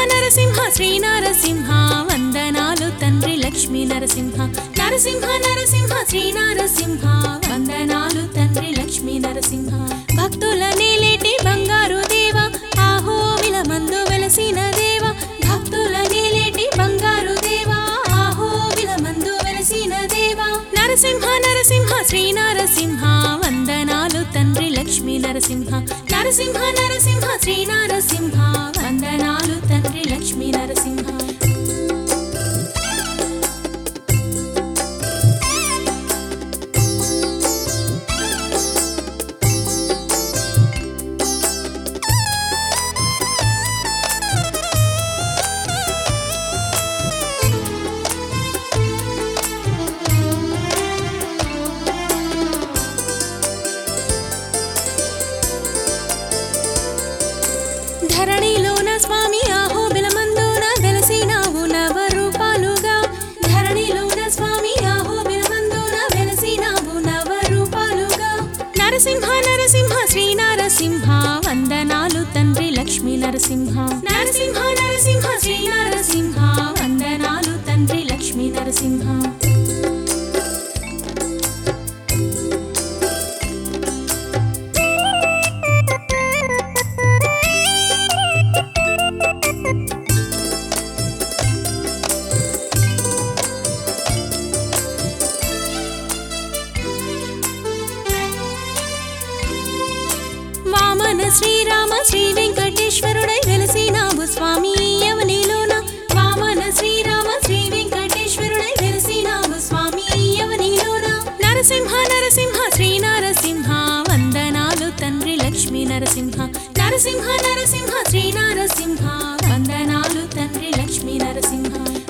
నరసింహ శ్రీ నరసింహ వందనాలు తండ్రి లక్ష్మీ నరసింహ నరసింహ నరసింహ శ్రీ నరసింహ వందనాలు తండ్రి లక్ష్మీ నరసింహ భక్తుల నేలేటి బంగారు దేవ ఆహో విలమందు వెలసిన దేవ భక్తుల నేలేటి బంగారు దేవ ఆహో విలమందు వెలసిన దేవ నరసింహ నరసింహ శ్రీ నరసింహ వందనాలు తండ్రి లక్ష్మీ నరసింహ నరసింహ నరసింహ శ్రీ నరసింహ వందనాలు తండ్రి లక్ష్మీ నరసింహ ధరణిలోన స్వామి ఆహో బిలమందున వెలసినావు నవ రూపాలుగా ధరణిలోన స్వామి ఆహో బిలమందున వెలసినావు నవ రూపాలుగా నరసింహ నరసింహ శ్రీ నరసింహ వందనాలు తండ్రి లక్ష్మీ నరసింహ నరసింహ నరసింహ శ్రీ నరసింహ వందనాలు తండ్రి లక్ష్మీ నరసింహ వామన శ్రీరామ శ్రీ వెంకటేశ్వరుడై వెలసినావు స్వామి యవనిలోన వామన శ్రీరామ శ్రీ వెంకటేశ్వరుడై వెలసినావు స్వామి యవనిలోన నరసింహ నరసింహ శ్రీ నరసింహ వందనాలు తండ్రి లక్ష్మీ నరసింహ నరసింహ నరసింహ శ్రీ నరసింహ వందనాలు తండ్రి లక్ష్మీ నరసింహ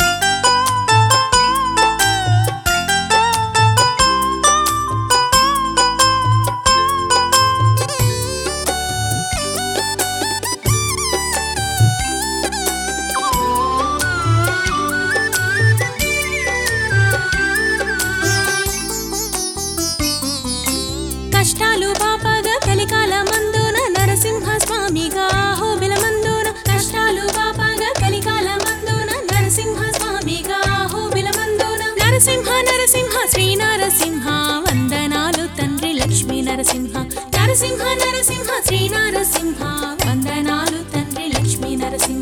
కష్టాలు పాపగా కలికాల మందున నరసింహ స్వామిగా హోబిలమందున కష్టాలు పాపగా కలికాల మందున నరసింహ స్వామిగా హోబిలమందున నరసింహ నరసింహ శ్రీ నరసింహ వందనాలు తండ్రి లక్ష్మీ నరసింహ నరసింహ నరసింహ శ్రీ నరసింహ వందనాలు తండ్రి లక్ష్మీ నరసింహ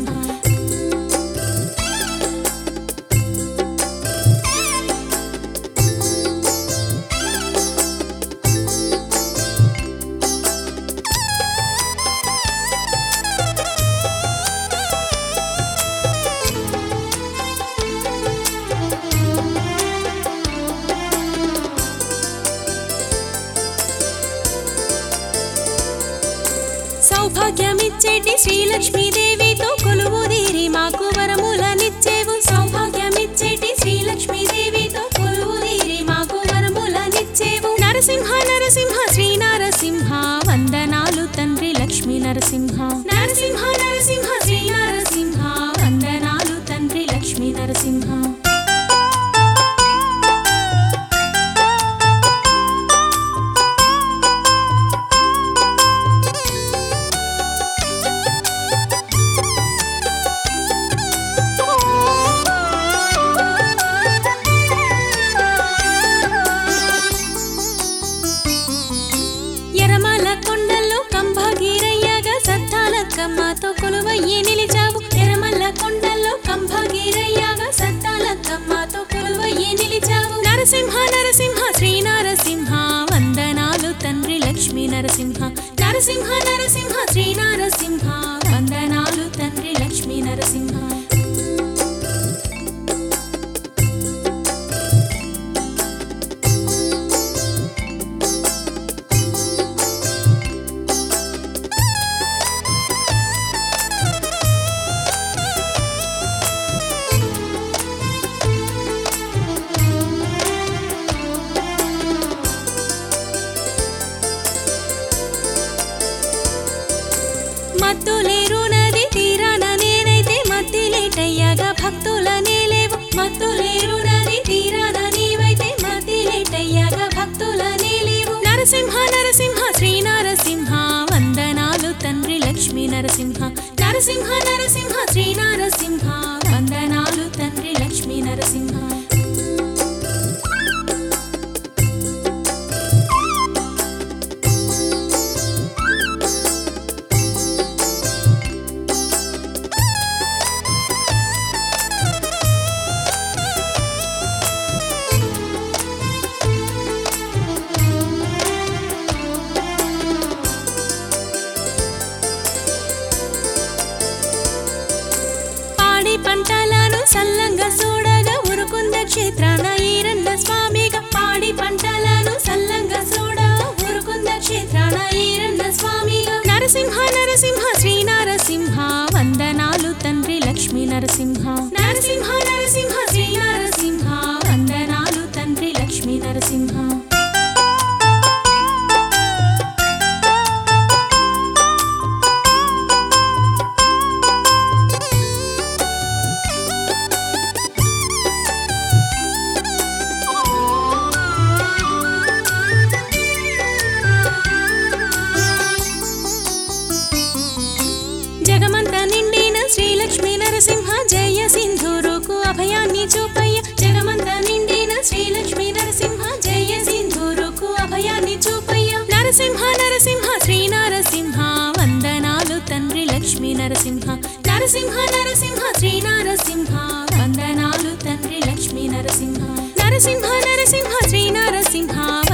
సౌభాగ్యమిచ్చేటి శ్రీలక్ష్మీదేవితో కొలువుదీరి మాకు వరములనిచ్చేవు సౌభాగ్యమిచ్చేటి శ్రీలక్ష్మీదేవితో కొలువుదీరి మాకు వరములనిచ్చేవు నరసింహ నరసింహ శ్రీ నరసింహ వందనాలు తండ్రి లక్ష్మీ నరసింహ నరసింహ నరసింహ శ్రీ నరసింహ వందనాలు తండ్రి లక్ష్మీ నరసింహ ఎరమల కొండల్లో కంభగీరయ్యగా సత్తాలక్కమ్మతో కొలువయ్యి నిలిచావు ఎరమల్ల కొండల్లో కంభగీరయ్యగా సత్తాలక్కమ్మతో కొలువయ్యి నిలిచావు నరసింహ నరసింహ శ్రీ నరసింహ వందనాలు తండ్రి లక్ష్మీ నరసింహ నరసింహ నరసింహ శ్రీ నరసింహ వందనాలు తండ్రి లక్ష్మీ నరసింహ మత్తులేరు నది తీరాన నేనైతే మత్తిలేటయ్యాగా భక్తుల నేలేవు మత్తులేరు నది తీరాన నీవైతే మత్తిలేటయ్యాగా భక్తుల నేలేవు నరసింహ నరసింహ శ్రీ నరసింహ వందనాలు తండ్రి లక్ష్మీ నరసింహ నరసింహ నరసింహ శ్రీ నరసింహ వందనాలు తండ్రి లక్ష్మీ నరసింహ పాడి పంటలను సల్లంగా చూడగా ఉరుకుంద క్షేత్రాన ఈరన్న స్వామిగా పాడి పంటలను సల్లంగా చూడ ఉరుకుంద క్షేత్రాన ఈరన్న స్వామిగా నరసింహ నరసింహ శ్రీ నరసింహ వందనాలు తండ్రి లక్ష్మీ నరసింహ నరసింహ నరసింహ శ్రీ నరసింహ వందనాలు తండ్రి లక్ష్మీ నరసింహ జగమంత నిండిన శ్రీలక్ష్మీ నరసింహ జయ సింధూరుకు అభయాన్ని చూపయ్య జగమంత నిండిన శ్రీలక్ష్మీ నరసింహ జయ సింధూరుకు అభయాన్ని చూపయ్య నరసింహ నరసింహ శ్రీ నరసింహ వందనాలు తండ్రి లక్ష్మీ నరసింహ నరసింహ నరసింహ శ్రీ నరసింహ వందనాలు తండ్రి లక్ష్మీ నరసింహ నరసింహ నరసింహ శ్రీ నరసింహ